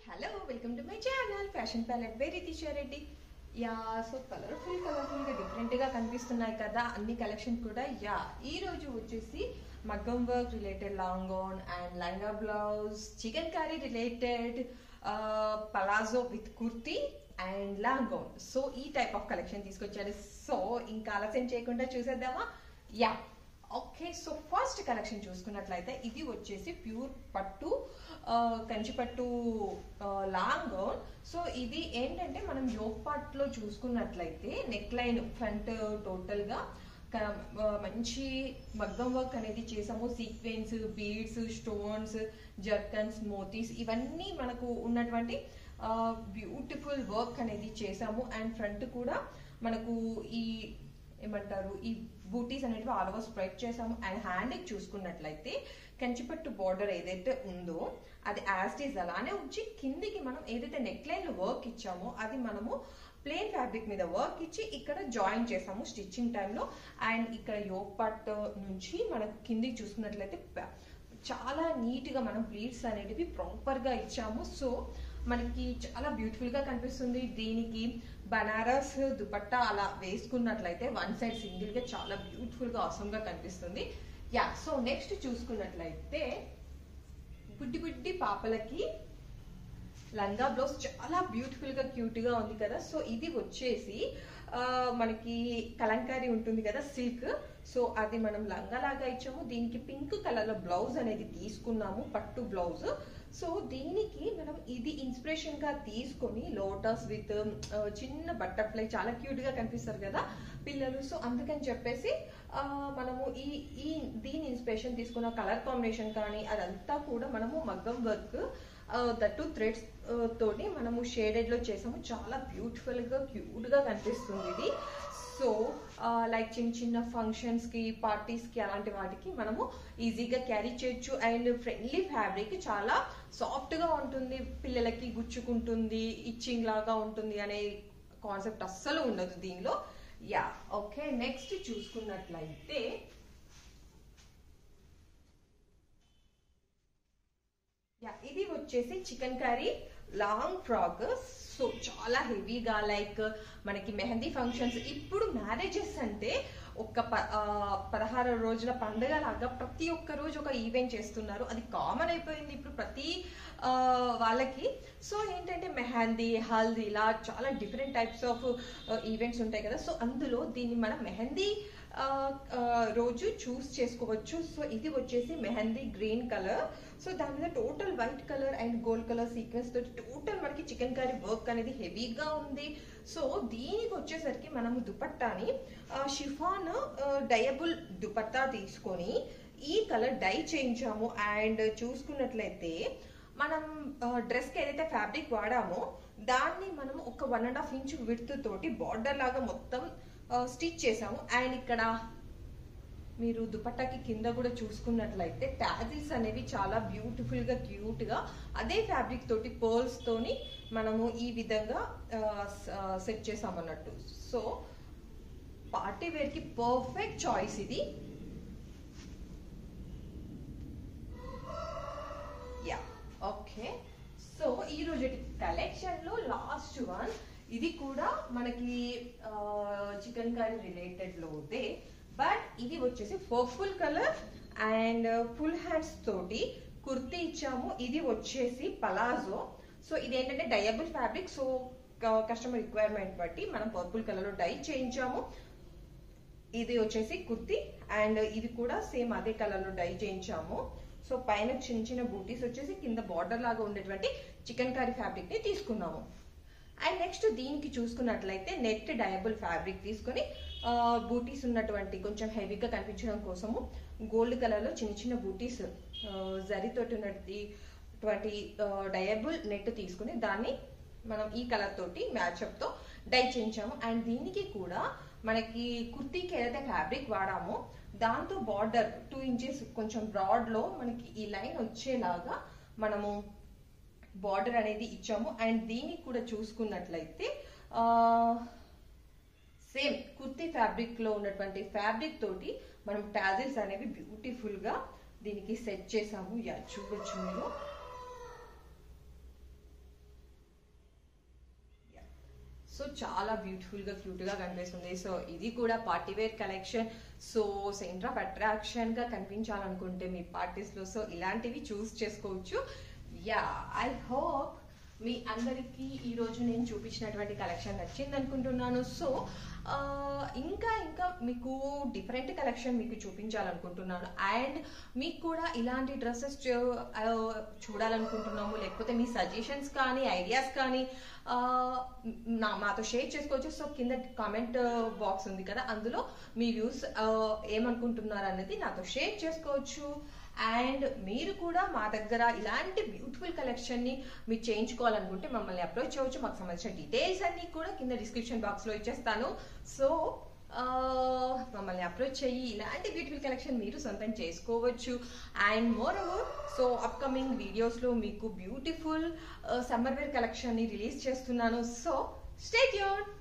hello welcome to my channel fashion palette by Ritisha Reddy yeah so colourful colourful గా different గా కనిపిస్తున్నాయి కదా అన్ని కలెక్షన్ కూడా యా ఈ రోజు వచ్చేసి మగ్గం వర్క్ రిలేటెడ్ లాంగ్ అండ్ లంగా blouse chikankari related palazzo with kurti and long so ఈ టైప్ ఆఫ్ కలెక్షన్ తీసుకొచ్చారు సో ఇంకా ఆలస్యం చేయకుండా చూసేద్దామా yeah okay so first collection చూసుకున్నట్లయితే ఇది వచ్చేసి ప్యూర్ పట్టు ఆ, కంచి పట్టు లాంగ్ గౌన్ సో ఇది ఏంటంటే మనం యోగ్ పార్ట్ లో చూసుకున్నట్లయితే నెక్ లైన్ ఫ్రంట్ టోటల్ గా క- ఆ, మంచి మగ్గం వర్క్ అనేది చేసాము సీక్వెన్స్ బీడ్స్ స్టోన్స్ జర్కన్స్ మోతీస్ ఇవన్నీ మనకు ఉన్నటువంటి బ్యూటిఫుల్ వర్క్ అనేది చేసాము అండ్ ఫ్రంట్ కూడా మనకు ఈ ఏమంటారు ఈ బూటీస్ అనేటివి ఆల్ ఓవర్ స్ప్రెడ్ చేసాము అండ్ హ్యాండ్ చూసుకున్నట్లయితే కంచిపట్టు బార్డర్ ఏదైతే ఉందో అది యాస్టీస్ అలానే ఉంచి కిందికి మనం ఏదైతే నెక్ లైన్ లో వర్క్ ఇచ్చామో అది మనము ప్లేన్ ఫ్యాబ్రిక్ మీద వర్క్ ఇచ్చి ఇక్కడ జాయిన్ చేసాము స్టిచ్చింగ్ టైంలో అండ్ ఇక్కడ యోగ్ పార్ట్ నుంచి మనకు కిందికి చూసుకున్నట్లయితే ప- చాలా నీట్ గా మనం ప్లీట్స్ అనేటివి ప్రాపర్ గా ఇచ్చాము సో మనకి చాలా బ్యూటిఫుల్ గా కనిపిస్తుంది దీనికి బనారస్ దుపట్టా అలా వేసుకున్నట్లయితే వన్ సైడ్ సింగిల్ గా చాలా బ్యూటిఫుల్ గా అవసరం గా కనిపిస్తుంది యా సో నెక్స్ట్ చూసుకున్నట్లయితే బుడ్డి బుడ్డి పాపలకి లంగా బ్లౌజ్ చాలా బ్యూటిఫుల్ గా క్యూట్ గా ఉంది కదా సో ఇది వచ్చేసి ఆ, మనకి కలంకారీ ఉంటుంది కదా సిల్క్ సో అది మనం లంగా లాగా ఇచ్చాము దీనికి పింక్ కలర్ లో బ్లౌజ్ అనేది తీసుకున్నాము పట్టు బ్లౌజ్ సో దీనికి మనం ఇది ఇన్స్పిరేషన్ గా తీసుకొని లోటస్ విత్ చిన్న బటర్ఫ్లై చాలా క్యూట్ గా కనిపిస్తారు కదా పిల్లలు సో అందుకని చెప్పేసి ఆ, మనము ఈ ఈ దీని ఇన్స్పిరేషన్ తీసుకున్న కలర్ కాంబినేషన్ కానీ అదంతా కూడా మనము మగ్గం వర్క్ దట్టు థ్రెడ్స్ తోటి మనము షేడెడ్ లో చేసాము చాలా బ్యూటిఫుల్ గా క్యూట్ గా కనిపిస్తుంది ఇది సో లైక్ చిన్న చిన్న ఫంక్షన్స్ కి పార్టీస్ కి అలాంటి వాటికి మనము ఈజీగా క్యారీ చేయొచ్చు అండ్ ఫ్రెండ్లీ ఫ్యాబ్రిక్ చాలా సాఫ్ట్ గా ఉంటుంది పిల్లలకి గుచ్చుకుంటుంది ఇచ్చింగ్ లాగా ఉంటుంది అనే కాన్సెప్ట్ అస్సలు ఉండదు దీనిలో యా ఓకే నెక్స్ట్ చూసుకున్నట్లయితే యా ఇది వచ్చేసి chikankari long frock so చాలా హెవీగా లైక్ మనకి మెహందీ ఫంక్షన్స్ ఇప్పుడు మ్యారేజెస్ అంటే ఒక ప- ఆ, పదహారు రోజుల పండుగ లాగా ప్రతి ఒక్క రోజు ఒక ఈవెంట్ చేస్తున్నారు అది కామన్ అయిపోయింది ఇప్పుడు ప్రతి ఆ, వాళ్ళకి సో ఏంటంటే మెహందీ హల్దీ ఇలా చాలా డిఫరెంట్ టైప్స్ ఆఫ్ ఈవెంట్స్ ఉంటాయి కదా సో అందులో దీన్ని మనం మెహందీ ఆ, ఆ, రోజు చూస్ చేసుకోవచ్చు సో ఇది వచ్చేసి మెహందీ గ్రీన్ కలర్ సో దాని మీద total white colour and gold colour sequence తోటి టోటల్ మనకి చికెన్ కర్రీ వర్క్ అనేది హెవీగా ఉంది సో దీనికి వచ్చేసరికి మనము దుపట్టాని షిఫాన్ డయబుల్ దుపట్టా తీసుకొని ఈ కలర్ డై చేయించాము అండ్ చూసుకున్నట్లయితే మనం డ్రెస్ కి ఏదైతే ఫ్యాబ్రిక్ వాడామో దాన్ని మనం ఒక one and half inch width తోటి బార్డర్ లాగా మొత్తం స్టిచ్ చేసాము అండ్ ఇక్కడ మీరు దుపట్టాకి కింద కూడా చూసుకున్నట్లయితే టాజిల్స్ అనేవి చాలా బ్యూటిఫుల్ గా క్యూట్ గా అదే ఫ్యాబ్రిక్ తోటి పర్ల్స్ తోని మనము ఈ విధంగా సెట్ చేసామన్నట్టు సో పార్టీ వేర్ కి పర్ఫెక్ట్ చాయిస్ ఇది యా ఓకే సో ఈ రోజు కలెక్షన్ లో లాస్ట్ వన్ ఇది కూడా మనకి చికెన్ కర్రీ రిలేటెడ్ లోదే బట్ ఇది వచ్చేసి purple colour and full hands తోటి కుర్తీ ఇచ్చాము ఇది వచ్చేసి పలాజో సో ఇది ఏంటంటే dyeable fabric so customer requirement బట్టి మనం పర్పుల్ కలర్ లో డై చేయించాము ఇది వచ్చేసి కుర్తి అండ్ ఇది కూడా సేమ్ అదే కలర్ లో డై చేయించాము సో పైన చిన్న చిన్న బూటీస్ వచ్చేసి కింద బార్డర్ లాగా ఉండేటువంటి చికెన్ కర్రీ ఫ్యాబ్రిక్ ని తీసుకున్నాము అండ్ నెక్స్ట్ దీనికి చూసుకున్నట్లయితే నెట్ డయబుల్ ఫ్యాబ్రిక్ తీసుకొని బూటీస్ ఉన్నటువంటి కొంచెం హెవీగా కనిపించడం కోసము గోల్డ్ కలర్ లో చిన్న చిన్న బూటీస్ జరీతోటి ఉన్నటువంటి డయబుల్ నెట్ తీసుకుని దాన్ని మనం ఈ కలర్ తోటి మ్యాచ్అప్ తో డై చేయించాము అండ్ దీనికి కూడా మనకి కుర్తీకి ఏదైతే ఫ్యాబ్రిక్ వాడామో దాంతో బార్డర్ టూ ఇంచెస్ కొంచెం బ్రాడ్ లో మనకి ఈ లైన్ వచ్చేలాగా మనము బార్డర్ అనేది ఇచ్చాము అండ్ దీనికి కూడా చూసుకున్నట్లయితే సేమ్ కుర్తీ ఫ్యాబ్రిక్ లో ఉన్నటువంటి ఫ్యాబ్రిక్ తోటి మనం టాజిల్స్ అనేవి బ్యూటిఫుల్ గా దీనికి సెట్ చేసాము యా చూడొచ్చు మీరు సో చాలా బ్యూటిఫుల్ గా క్యూట్ గా కనిపిస్తుంది సో ఇది కూడా party wear collection so centre of attraction గా కనిపించాలనుకుంటే మీ పార్టీస్ లో సో ఇలాంటివి చూస్ చేసుకోవచ్చు యా ఐ హోప్ మీ అందరికీ ఈ రోజు నేను చూపించినటువంటి కలెక్షన్ నచ్చింది అనుకుంటున్నాను సో ఆ, ఇంకా ఇంకా మీకు డిఫరెంట్ కలెక్షన్ మీకు చూపించాలనుకుంటున్నాను అండ్ మీకు కూడా ఇలాంటి డ్రెస్సెస్ చూడాలనుకుంటున్నాము లేకపోతే మీ సజెషన్స్ కానీ ఐడియాస్ కానీ ఆ, నా మాతో షేర్ చేసుకోవచ్చు సో కింద కామెంట్ బాక్స్ ఉంది కదా అందులో మీ వ్యూస్ ఏమనుకుంటున్నారు అనేది నాతో షేర్ చేసుకోవచ్చు అండ్ మీరు కూడా మా దగ్గర ఇలాంటి బ్యూటిఫుల్ కలెక్షన్ ని మీరు చేయించుకోవాలనుకుంటే మమ్మల్ని అప్రోచ్ అవ్వచ్చు మాకు సంబంధించిన డీటెయిల్స్ అన్ని కూడా కింద డిస్క్రిప్షన్ బాక్స్ లో ఇచ్చేస్తాను సో ఆ, మమ్మల్ని అప్రోచ్ అయ్యి ఇలాంటి బ్యూటిఫుల్ కలెక్షన్ మీరు సొంతం చేసుకోవచ్చు and more over so upcoming వీడియోస్లో మీకు బ్యూటిఫుల్ సమ్మర్ వేర్ కలెక్షన్ ని రిలీజ్ చేస్తున్నాను సో స్టే ట్యూన్